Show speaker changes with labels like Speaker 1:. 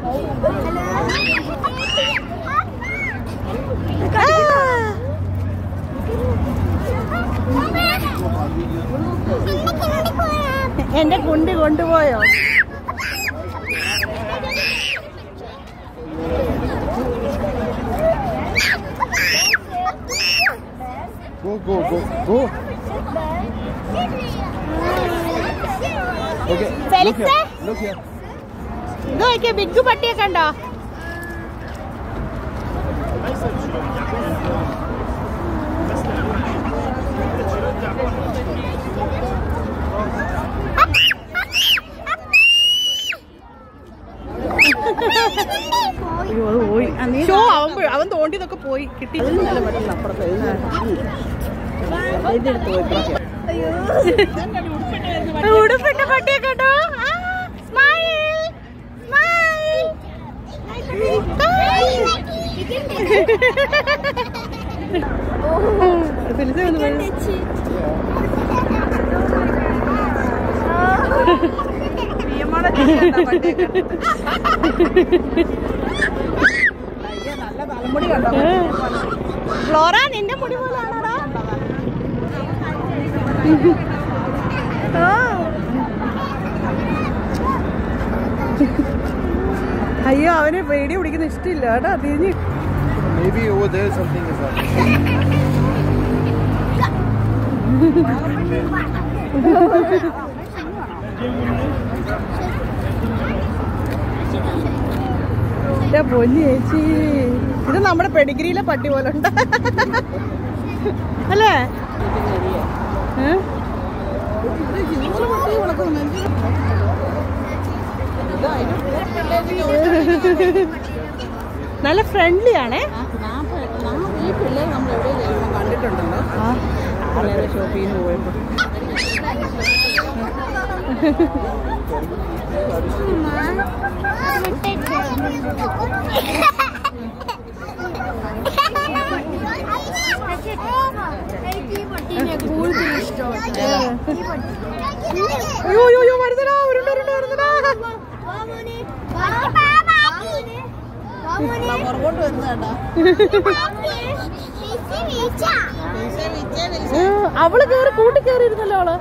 Speaker 1: എന്റെ കുണ്ടി കൊണ്ടുപോയോ
Speaker 2: Go, go, go, go. Okay.
Speaker 1: Felix,
Speaker 2: Look here. Look here.
Speaker 1: ഇത് നോക്കിയ big പട്ടിയെ കണ്ടോ ഷോ അവൻ പോയി അവൻ തോണ്ടിയതൊക്കെ പോയി കിട്ടി ഉടുപ്പിട്ട പട്ടിയെ കേട്ടോ സ്മൈൽ സ്മൈൽ ഫ്ലോറ നിന്റെ മുടി പോലാണോടാ അയ്യോ അവന് പേടി പിടിക്കുന്ന ഇഷ്ടമില്ല കേട്ടോ തിരിഞ്ഞ്
Speaker 2: Maybe over there something is happening.
Speaker 1: എന്റെ പൊന്നു ചേച്ചി ഇത് നമ്മുടെ പെഡിഗ്രിയിലെ പട്ടി പോലെ ഉണ്ട് അല്ലേ ഏ? നല്ല ഫ്രണ്ട്ലി ആണേ
Speaker 3: ഈ പിള്ളേർ നമ്മൾ എവിടെയെങ്കിലും കണ്ടിട്ടുണ്ടല്ലോ പിള്ളേരെ ഷോപ്പിൽ നിന്ന് പോയപ്പോൾ
Speaker 4: എനിക്ക് ഈ പട്ടീനെ കൂടുതൽ ഇഷ്ടമാണ്
Speaker 1: അയ്യോ അയ്യോ അയ്യോ വരുന്നടാ ഉരുണ്ട് ഉരുണ്ട് വരുന്നടാ
Speaker 3: പുറകോട്ട് വരുന്നതാണ്ടാ
Speaker 1: ഏ, അവള് കേറി കൂട്ടി കേറിയിരുന്നല്ലോ അവള്